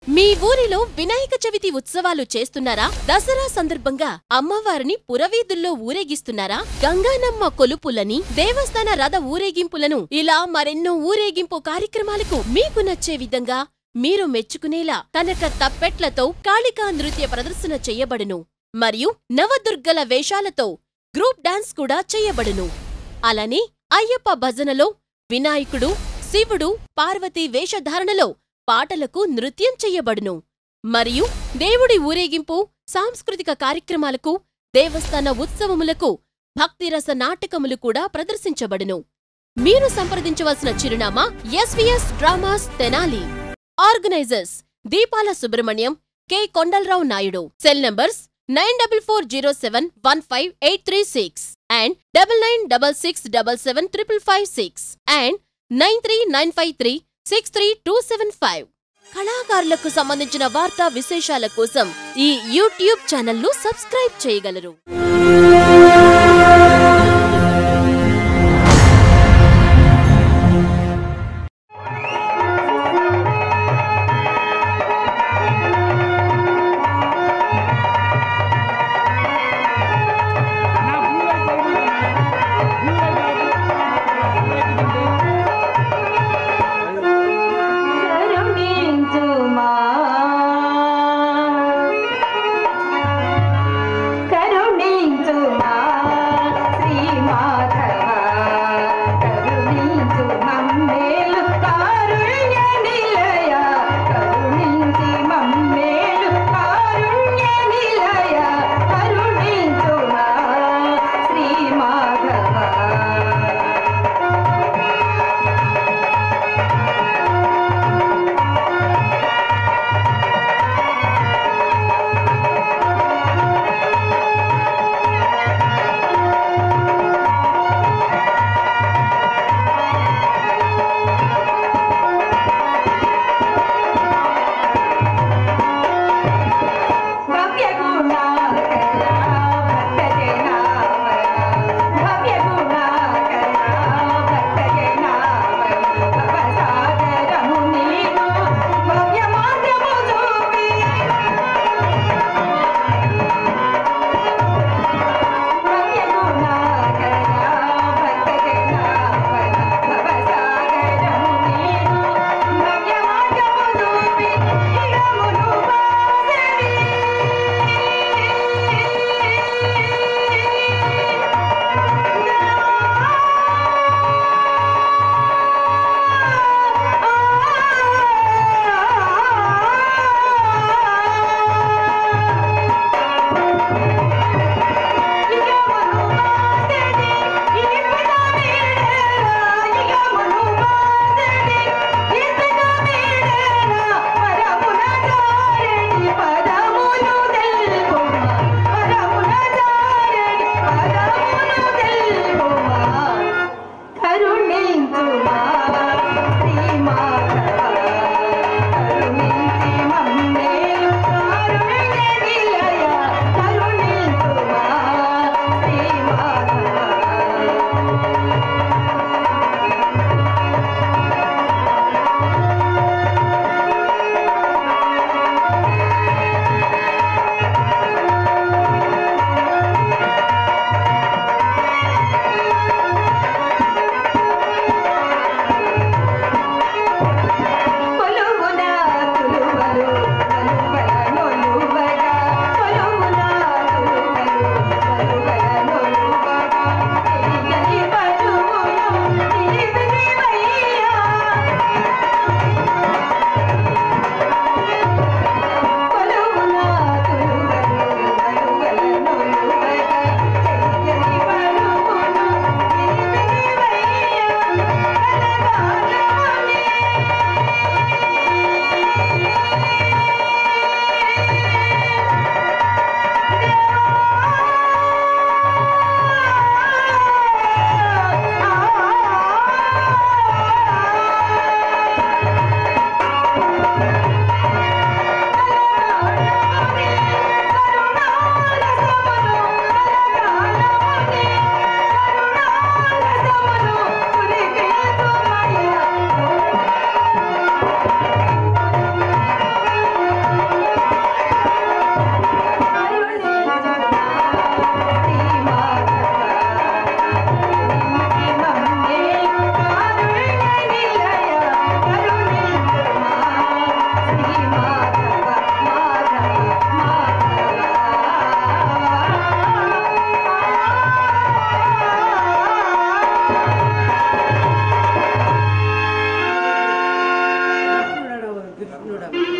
మీ ఊరిలో వినాయక చవితి ఉత్సవాలు చేస్తున్నారా దసరా సందర్భంగా అమ్మవారిని పురవీధుల్లో ఊరేగిస్తున్నారా గంగానమ్మ కొలుపులని దేవస్థాన రథ ఊరేగింపులను ఇలా మరెన్నో ఊరేగింపు కార్యక్రమాలకు మీకు నచ్చే విధంగా మీరు మెచ్చుకునేలా కనక తప్పెట్లతో కాళికా నృత్య ప్రదర్శన చెయ్యబడును మరియు నవదుర్గల వేషాలతో గ్రూప్ డాన్స్ కూడా చెయ్యబడును అలానే అయ్యప్ప భజనలో వినాయకుడు శివుడు పార్వతీ వేషధారణలో పాటలకు నృత్యం చెయ్యబడును మరియు దేవుడి ఊరేగింపు సాంస్కృతిక కార్యక్రమాలకు దేవస్థాన ఉత్సవములకు భక్తిరస నాటకములు కూడా ప్రదర్శించబడును మీరు సంప్రదించవలసిన చిరునామా SVS dramas Tenali organisers Deepala Subrahmanyam K Kondalarao Naidu cell numbers nine double four zero seven one five eight three six and double nine double six double seven triple five six and nine three nine five three six three two seven five కళాకారులకు సంబంధించిన వార్తా విశేషాల కోసం ఈ YouTube ఛానల్ను subscribe చేయగలరు కరుణించుమా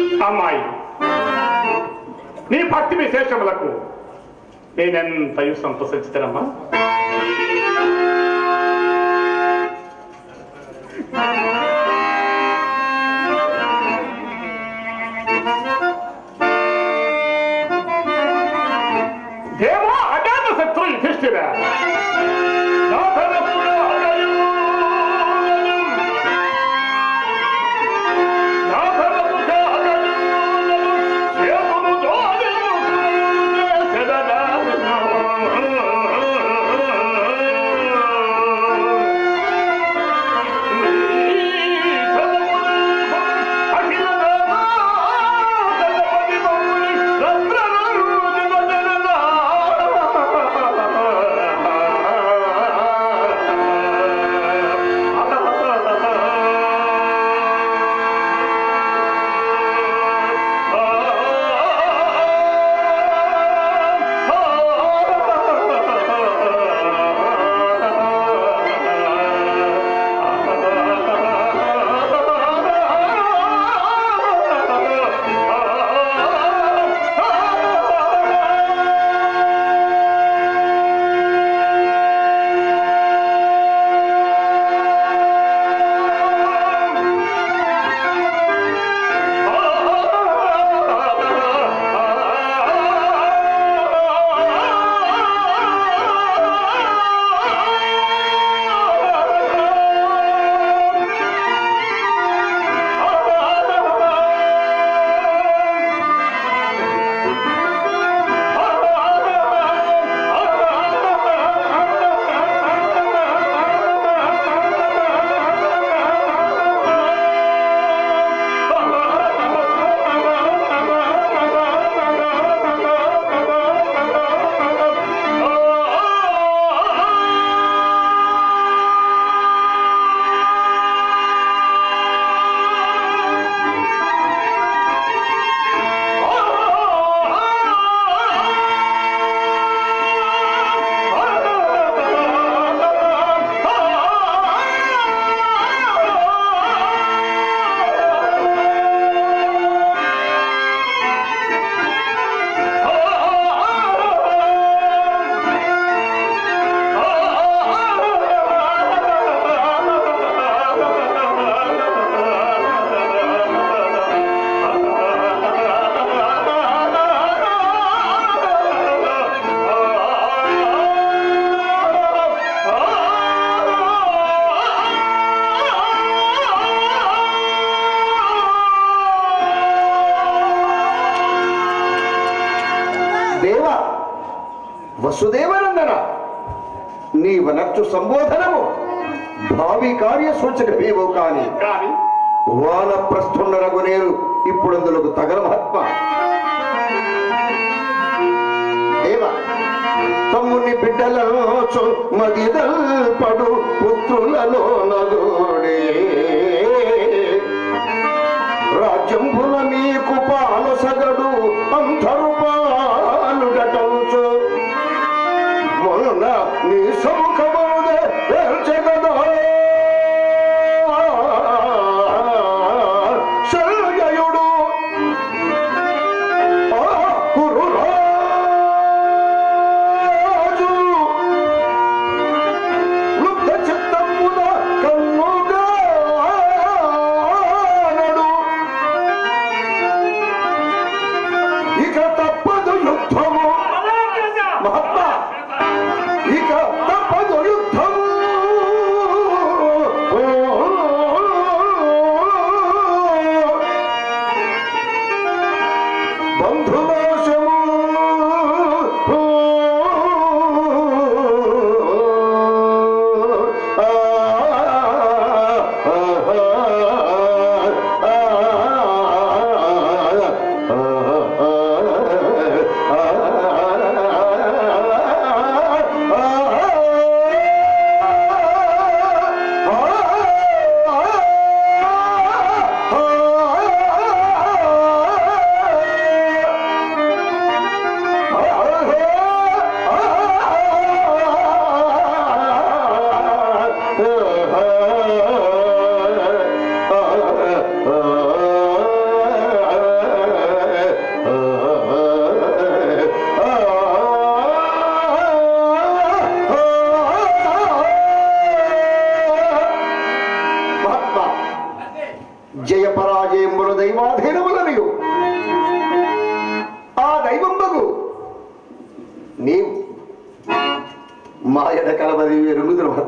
అమ్మాయి నీ భక్తి విశేషములకు నేనెంతయు సంతోషించుతానమ్మా దేవా అజాత శత్రు యుధిష్ఠిర నా తరపున అగయు నా తరపున అగయు చేతులు దేవ వసుదేవనందన నీ వనర్చు సంబోధనము భావి కార్య సూచకమేవో కాని కానీ వానప్రస్థుండనగు నేను ఇప్పుడు అందులకు తగల మహాత్మ దేవ తమ్ముని బిడ్డలలో మదిదల్ పడు పుత్రులలో నగోడే రాజ్యంబుల మీకు పాలసగడు అంతరు పాలుడటంచు మొన్న నీ సముఖముదే వేర్చెగదో శల్యయుడు ఆ కురురాజు లుబ్ధ చిత్తమున కన్నుగానడు ఇక తప్పదు యుద్ధము మహాత్మా ఇక తప్పదు యుద్ధము బంధునాశము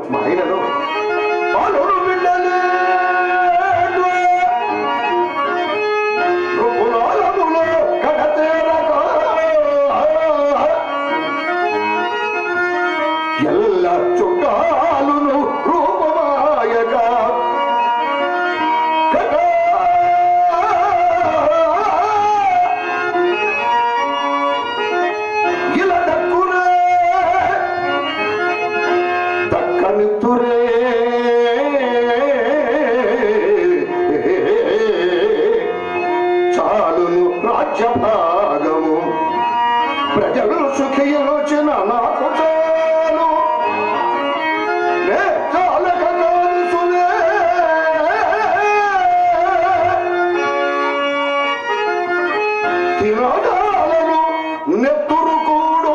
మా ఆయనను పాలురు బిడ్డలేడు రుకులాలములో కడతేరక ఎల్ల చుట్టాలును రూపమాయగా కదా ఇలా దక్కునే దక్కనిత్తురే చాలును రాజ్యభాగము ప్రజలు సుఖయోచన నాకు చాలు నే చాలక కాదు సునే తినడాలను నెత్తురు కూడు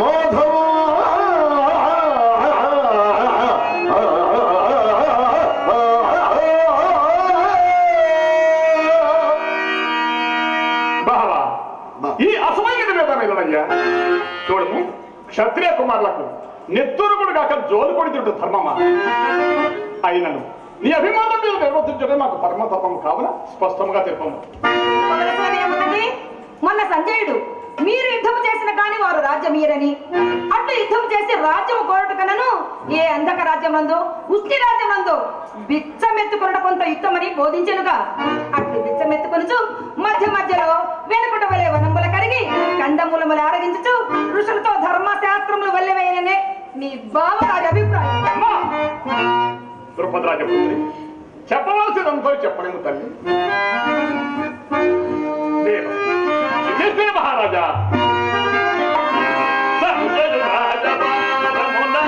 మాధవ బావా ఈ అసమైన వేదనయ్యా చూడము క్షత్రియ కుమారులకు నెత్తురుగుడు కాక జోలు కొడుతుంటే ధర్మమా అయినను నీ అభిమానం మీరు నిర్వర్తించడం మాకు పరమతత్వం కావున స్పష్టంగా తెలుపము మొదటిసారి ఏమున్నది మొన్న సంజయుడు మీరు యుద్ధం చేసిన కాని వారు రాజ్యం మీరని అట్లు యుద్ధం చేసి రాజ్యం కోరటకనను ఏ అంధక రాజ్యమందో ఉష్టి రాజ్యమందో బిచ్చమెత్తుకొనట కొంత యుద్ధమని బోధించెనుగా అట్లు బిచ్చమెత్తుకొనుచు మధ్య మధ్యలో వెనుకట వలె వనముల కరిగి కందమూలములు ఆరగించుచు ఋషులతో ధర్మశాస్త్రములు వల్లెవేయననే నీ బావరాజు అభిప్రాయం అమ్మా! ద్రుపదరాజపుత్రి చెప్పవలసినంతో చెప్పలేము తల్లి నేను యుధిష్ఠిర మహారాజా సంజయు రాజమానమున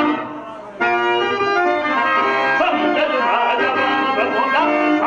సంజయు రాజమానమున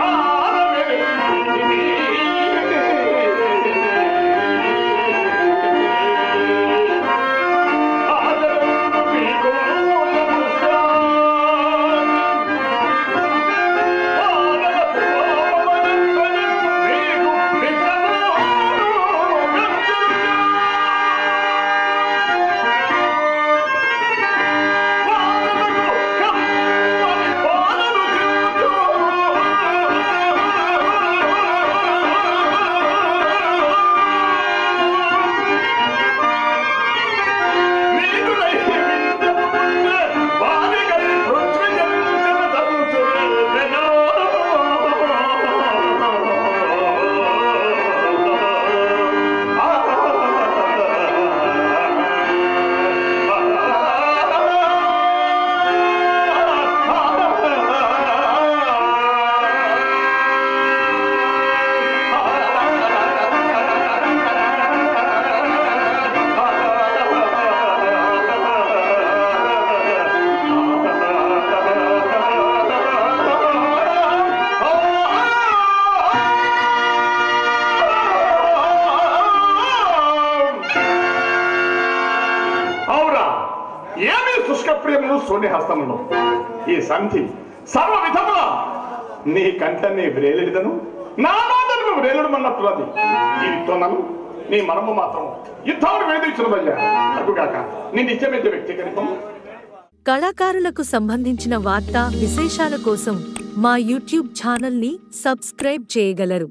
అవురా ఏమి శుష్క ప్రేమను శూన్యహస్తమును ఈ సంధి సర్వ విధముల నీ కంఠన్ని వ్రేలిడను నా మాటను వ్రేలుడమన్నట్టున్నది ఈ విత్తోనను నీ మనము మాత్రం యుద్ధమును వేధించినదయ్యా అటుగాక నీ నిత్యమైన వ్యక్తీకరింపము కళాకారులకు సంబంధించిన వార్తా విశేషాల కోసం మా యూట్యూబ్ ఛానల్ని సబ్స్క్రైబ్ చేయగలరు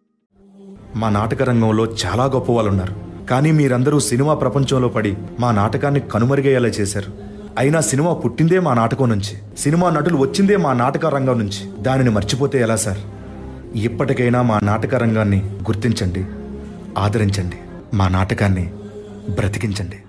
మా నాటక రంగంలో చాలా గొప్ప వాళ్ళు ఉన్నారు కానీ మీరందరూ సినిమా ప్రపంచంలో పడి మా నాటకాన్ని కనుమరుగయ్యేలా చేశారు అయినా సినిమా పుట్టిందే మా నాటకం నుంచి సినిమా నటులు వచ్చిందే మా నాటక రంగం నుంచి దానిని మర్చిపోతే ఎలా సార్ ఇప్పటికైనా మా నాటక రంగాన్ని గుర్తించండి ఆదరించండి మా నాటకాన్ని బ్రతికించండి